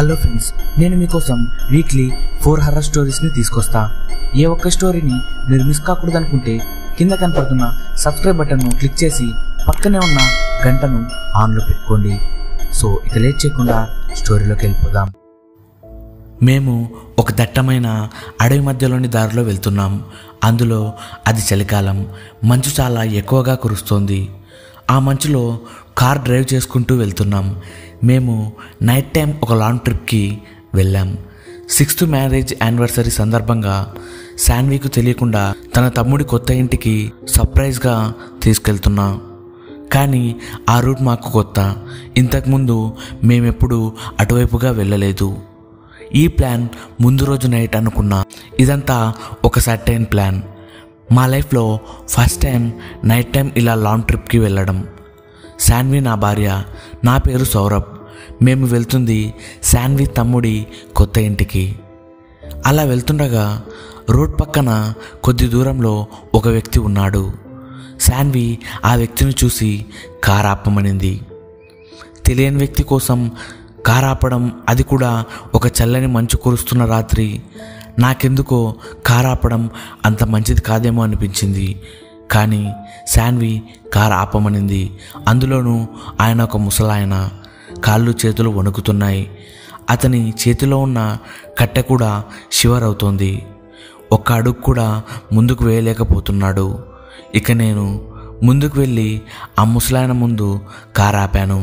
hello friends నేను మీకోసం weekly four horror స్టోరీస్ని తీసుకొస్తా ఏ ఒక్క స్టోరీని మీరు మిస్ కాకూడదు అనుకుంటే కింద కనపడుతున్న సబ్స్క్రైబ్ బటన్ను క్లిక్ చేసి పక్కనే ఉన్న గంటను ఆన్లో పెట్టుకోండి సో ఇక లేట్ చేయకుండా స్టోరీలోకి వెళ్ళిపోదాం మేము ఒక దట్టమైన అడవి మధ్యలోని దారిలో వెళ్తున్నాం అందులో అది చలికాలం మంచు చాలా ఎక్కువగా కురుస్తోంది ఆ మంచులో కార్ డ్రైవ్ చేసుకుంటూ వెళ్తున్నాం మేము నైట్ టైం ఒక లాంగ్ ట్రిప్కి వెళ్ళాం సిక్స్త్ మ్యారేజ్ యానివర్సరీ సందర్భంగా శాన్వీకు తెలియకుండా తన తమ్ముడి కొత్త ఇంటికి సర్ప్రైజ్గా తీసుకెళ్తున్నాం కానీ ఆ రూట్ మాకు కొత్త ఇంతకుముందు మేమెప్పుడు అటువైపుగా వెళ్ళలేదు ఈ ప్లాన్ ముందు రోజు నైట్ అనుకున్నా ఇదంతా ఒక సర్టైన్ ప్లాన్ మా లైఫ్లో ఫస్ట్ టైం నైట్ టైం ఇలా లాంగ్ ట్రిప్కి వెళ్ళడం శాన్వి నా భార్య నా పేరు సౌరభ్ మేము వెళ్తుంది శాన్వి తమ్ముడి కొత్త ఇంటికి అలా వెళ్తుండగా రోడ్ పక్కన కొద్ది దూరంలో ఒక వ్యక్తి ఉన్నాడు శాన్వి ఆ వ్యక్తిని చూసి కార్ ఆపమనింది తెలియని వ్యక్తి కోసం కార్ ఆపడం అది కూడా ఒక చల్లని మంచు కురుస్తున్న రాత్రి నాకెందుకో కార్ ఆపడం అంత మంచిది కాదేమో అనిపించింది కానీ శాన్వి కార్ ఆపమనింది అందులోనూ ఆయన ఒక ముసలాయన కాళ్ళు చేతులు వణుకుతున్నాయి అతని చేతిలో ఉన్న కట్టె కూడా షివర్ అవుతోంది ఒక్క అడుగు కూడా ముందుకు వేయలేకపోతున్నాడు ఇక నేను ముందుకు వెళ్ళి ఆ ముసలాయన ముందు కార్ ఆపాను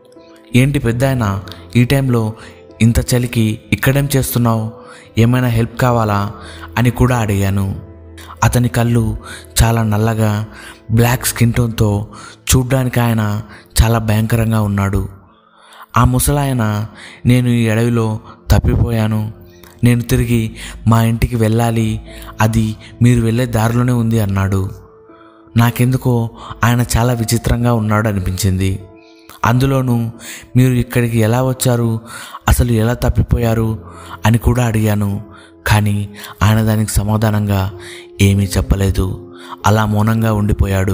ఏంటి పెద్ద ఆయన ఈ టైంలో ఇంత చలికి ఇక్కడేం చేస్తున్నావు ఏమైనా హెల్ప్ కావాలా అని కూడా అడిగాను అతని కళ్ళు చాలా నల్లగా బ్లాక్ స్కిన్ టోన్తో చూడ్డానికి ఆయన చాలా భయంకరంగా ఉన్నాడు ఆ ముసలాయన నేను ఈ అడవిలో తప్పిపోయాను నేను తిరిగి మా ఇంటికి వెళ్ళాలి అది మీరు వెళ్ళే దారిలోనే ఉంది అన్నాడు నాకెందుకో ఆయన చాలా విచిత్రంగా ఉన్నాడు అనిపించింది అందులోనూ మీరు ఇక్కడికి ఎలా వచ్చారు అసలు ఎలా తప్పిపోయారు అని కూడా అడిగాను కానీ ఆయన దానికి సమాధానంగా ఏమీ చెప్పలేదు అలా మౌనంగా ఉండిపోయాడు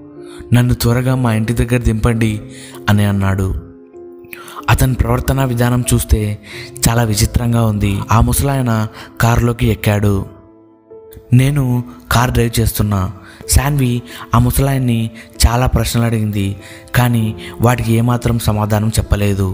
నన్ను త్వరగా మా ఇంటి దగ్గర దింపండి అని అన్నాడు అతని ప్రవర్తన విధానం చూస్తే చాలా విచిత్రంగా ఉంది ఆ ముసలాయన కారులోకి ఎక్కాడు నేను కార్ డ్రైవ్ చేస్తున్నా శాన్వి ఆ ముసలాయన్ని చాలా ప్రశ్నలు అడిగింది కానీ వాటికి ఏమాత్రం సమాధానం చెప్పలేదు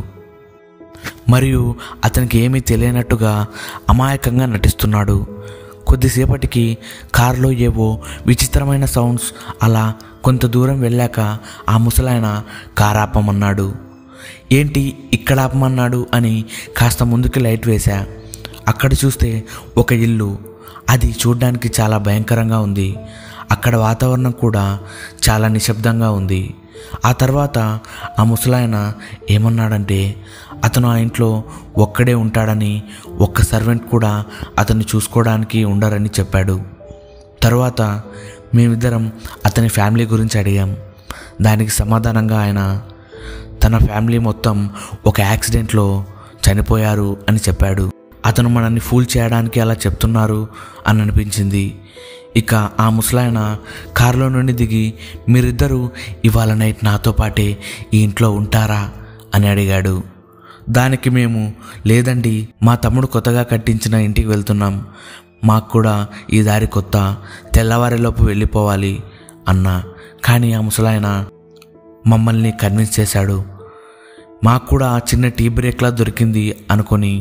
మరియు అతనికి ఏమీ తెలియనట్టుగా అమాయకంగా నటిస్తున్నాడు కొద్దిసేపటికి కారులో ఏవో విచిత్రమైన సౌండ్స్ అలా కొంత దూరం వెళ్ళాక ఆ ముసలాయన కార్ ఆపమన్నాడు ఏంటి ఇక్కడ ఆపమన్నాడు అని కాస్త ముందుకి లైట్ వేశా అక్కడ చూస్తే ఒక ఇల్లు అది చూడ్డానికి చాలా భయంకరంగా ఉంది అక్కడ వాతావరణం కూడా చాలా నిశ్శబ్దంగా ఉంది ఆ తర్వాత ఆ ముసలాయన ఏమన్నాడంటే అతను ఆ ఇంట్లో ఒక్కడే ఉంటాడని ఒక్క సర్వెంట్ కూడా అతన్ని చూసుకోవడానికి ఉండరని చెప్పాడు తర్వాత మేమిద్దరం అతని ఫ్యామిలీ గురించి అడిగాం దానికి సమాధానంగా ఆయన తన ఫ్యామిలీ మొత్తం ఒక యాక్సిడెంట్లో చనిపోయారు అని చెప్పాడు అతను మనల్ని ఫూల్ చేయడానికి అలా చెప్తున్నారు అని అనిపించింది ఇక ఆ ముసలాయన కారులో నుండి దిగి మీరిద్దరూ ఇవాళ నైట్ నాతో పాటే ఈ ఇంట్లో ఉంటారా అని అడిగాడు దానికి మేము లేదండి మా తమ్ముడు కొత్తగా కట్టించిన ఇంటికి వెళ్తున్నాం మాకు కూడా ఈ దారి కొత్త తెల్లవారేలోపు వెళ్ళిపోవాలి అన్నా కానీ ఆ ముసలాయన మమ్మల్ని కన్విన్స్ చేశాడు మాకు కూడా ఆ చిన్న టీ బ్రేక్లా దొరికింది అనుకొని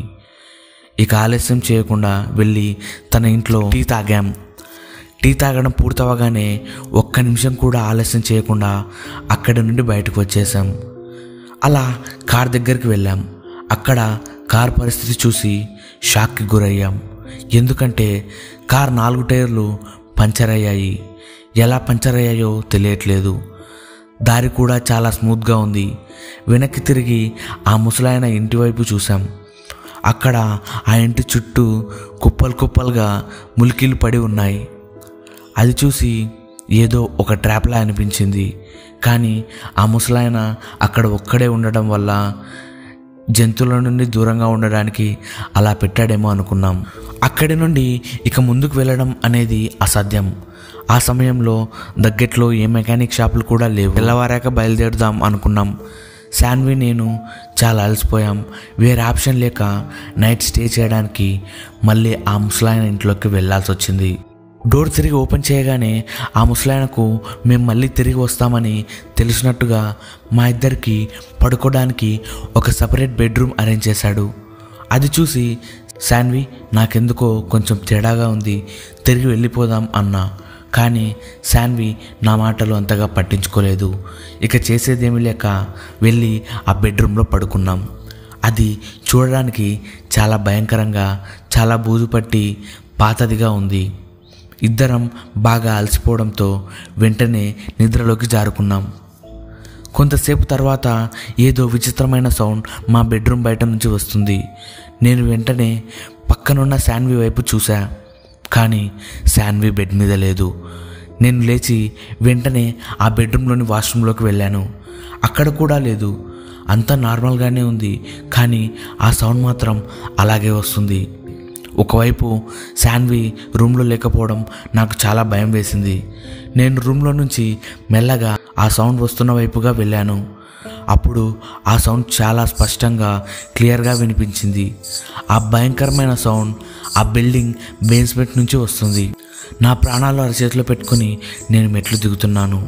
ఇక ఆలస్యం చేయకుండా వెళ్ళి తన ఇంట్లో టీ తాగాం టీ తాగడం పూర్తవగానే ఒక్క నిమిషం కూడా ఆలస్యం చేయకుండా అక్కడి నుండి బయటకు వచ్చేసాం అలా కార్ దగ్గరికి వెళ్ళాం అక్కడ కార్ పరిస్థితి చూసి షాక్కి గురయ్యాం ఎందుకంటే కార్ నాలుగు టైర్లు పంచర్ అయ్యాయి ఎలా పంచర్ అయ్యాయో తెలియట్లేదు దారి కూడా చాలా స్మూత్గా ఉంది వెనక్కి తిరిగి ఆ ముసలాయన ఇంటి వైపు చూసాం అక్కడ ఆ ఇంటి చుట్టూ కుప్పలు కుప్పలుగా ములికిలు పడి ఉన్నాయి అది చూసి ఏదో ఒక ట్రాప్లా అనిపించింది కానీ ఆ ముసలాయన అక్కడ ఒక్కడే ఉండడం వల్ల జంతువుల నుండి దూరంగా ఉండడానికి అలా పెట్టాడేమో అనుకున్నాం అక్కడి నుండి ఇక ముందుకు వెళ్ళడం అనేది అసాధ్యం ఆ సమయంలో దగ్గట్లో ఏ మెకానిక్ షాపులు కూడా లేవు తెల్లవారాక బయలుదేరుదాం అనుకున్నాం శాన్వి నేను చాలా అలసిపోయాం వేరే ఆప్షన్ లేక నైట్ స్టే చేయడానికి మళ్ళీ ఆ ముసలాయన ఇంట్లోకి వెళ్ళాల్సి వచ్చింది డోర్ తిరిగి ఓపెన్ చేయగానే ఆ ముసలాయనకు మేము మళ్ళీ తిరిగి వస్తామని తెలిసినట్టుగా మా ఇద్దరికి పడుకోవడానికి ఒక సపరేట్ బెడ్రూమ్ అరేంజ్ చేశాడు అది చూసి శాన్వి నాకెందుకో కొంచెం తేడాగా ఉంది తిరిగి వెళ్ళిపోదాం అన్నా కానీ శాన్వి నా మాటలు అంతగా పట్టించుకోలేదు ఇక చేసేదేమీ లేక వెళ్ళి ఆ బెడ్రూమ్లో పడుకున్నాం అది చూడడానికి చాలా భయంకరంగా చాలా బూజు పట్టి పాతదిగా ఉంది ఇద్దరం బాగా అలసిపోవడంతో వెంటనే నిద్రలోకి జారుకున్నాం కొంతసేపు తర్వాత ఏదో విచిత్రమైన సౌండ్ మా బెడ్రూమ్ బయట నుంచి వస్తుంది నేను వెంటనే పక్కనున్న శాన్వి వైపు చూసా కానీ శాన్వి బెడ్ మీద లేదు నేను లేచి వెంటనే ఆ బెడ్రూమ్లోని వాష్రూమ్లోకి వెళ్ళాను అక్కడ కూడా లేదు అంతా నార్మల్గానే ఉంది కానీ ఆ సౌండ్ మాత్రం అలాగే వస్తుంది ఒకవైపు శాన్వి రూమ్లో లేకపోవడం నాకు చాలా భయం వేసింది నేను రూమ్లో నుంచి మెల్లగా ఆ సౌండ్ వస్తున్న వైపుగా వెళ్ళాను అప్పుడు ఆ సౌండ్ చాలా స్పష్టంగా క్లియర్గా వినిపించింది ఆ భయంకరమైన సౌండ్ ఆ బిల్డింగ్ బేస్మెంట్ నుంచి వస్తుంది నా ప్రాణాలు అరచేతిలో పెట్టుకుని నేను మెట్లు దిగుతున్నాను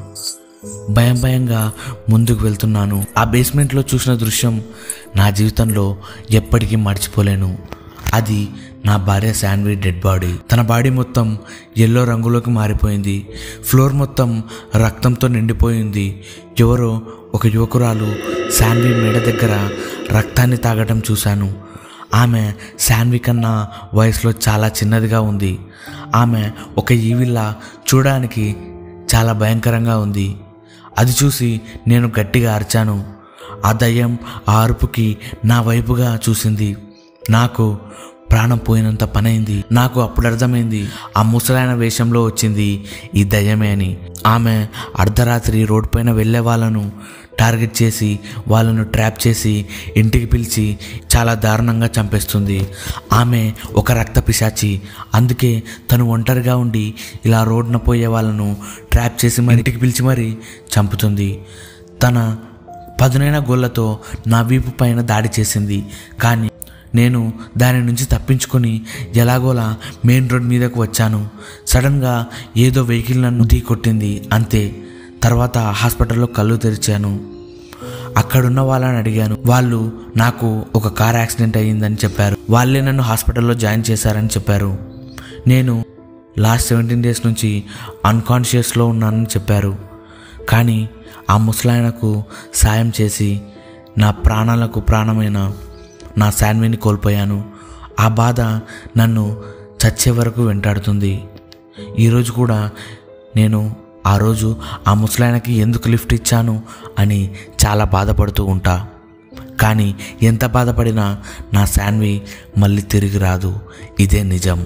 భయం భయంగా ముందుకు వెళ్తున్నాను ఆ బేస్మెంట్లో చూసిన దృశ్యం నా జీవితంలో ఎప్పటికీ మర్చిపోలేను అది నా భార్య శాన్వి డెడ్ బాడీ తన బాడీ మొత్తం ఎల్లో రంగులోకి మారిపోయింది ఫ్లోర్ మొత్తం రక్తంతో నిండిపోయింది ఎవరో ఒక యువకురాలు శాన్వి మెడ దగ్గర రక్తాన్ని తాగటం చూశాను ఆమె శాన్వి కన్నా వయసులో చాలా చిన్నదిగా ఉంది ఆమె ఒక ఈవిల్లా చూడడానికి చాలా భయంకరంగా ఉంది అది చూసి నేను గట్టిగా అరిచాను ఆ దయ్యం ఆ అరుపుకి నా వైపుగా చూసింది నాకు ప్రాణం పోయినంత పనైంది నాకు అప్పుడు అర్థమైంది ఆ ముసలాయన వేషంలో వచ్చింది ఈ దయ్యమే అని ఆమె అర్ధరాత్రి రోడ్ పైన వెళ్ళే వాళ్ళను టార్గెట్ చేసి వాళ్ళను ట్రాప్ చేసి ఇంటికి పిలిచి చాలా దారుణంగా చంపేస్తుంది ఆమె ఒక రక్త పిశాచి అందుకే తను ఒంటరిగా ఉండి ఇలా రోడ్న పోయే వాళ్ళను ట్రాప్ చేసి మరి ఇంటికి పిలిచి మరీ చంపుతుంది తన పదునైన గోళ్ళతో నా వీపు పైన దాడి చేసింది కానీ నేను దాని నుంచి తప్పించుకొని ఎలాగోలా మెయిన్ రోడ్ మీదకు వచ్చాను సడన్గా ఏదో వెహికల్ నన్ను ఢీ కొట్టింది అంతే తర్వాత హాస్పిటల్లో కళ్ళు తెరిచాను అక్కడున్న వాళ్ళని అడిగాను వాళ్ళు నాకు ఒక కార్ యాక్సిడెంట్ అయ్యిందని చెప్పారు వాళ్ళే నన్ను హాస్పిటల్లో జాయిన్ చేశారని చెప్పారు నేను లాస్ట్ సెవెంటీన్ డేస్ నుంచి అన్కాన్షియస్లో ఉన్నానని చెప్పారు కానీ ఆ ముసలాయనకు సాయం చేసి నా ప్రాణాలకు ప్రాణమైన నా శాన్విని కోల్పోయాను ఆ బాధ నన్ను చచ్చే వరకు వెంటాడుతుంది ఈరోజు కూడా నేను ఆ రోజు ఆ ముసలాయనకి ఎందుకు లిఫ్ట్ ఇచ్చాను అని చాలా బాధపడుతూ ఉంటా కానీ ఎంత బాధపడినా నా శాన్వి మళ్ళీ తిరిగి రాదు ఇదే నిజం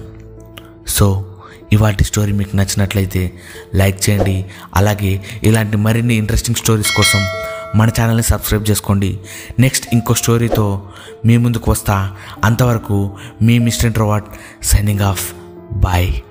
సో ఇవాటి స్టోరీ మీకు నచ్చినట్లయితే లైక్ చేయండి అలాగే ఇలాంటి మరిన్ని ఇంట్రెస్టింగ్ స్టోరీస్ కోసం మన ఛానల్ని సబ్స్క్రైబ్ చేసుకోండి నెక్స్ట్ ఇంకో స్టోరీతో మీ ముందుకు వస్తా అంతవరకు మీ Mr introvert signing off bye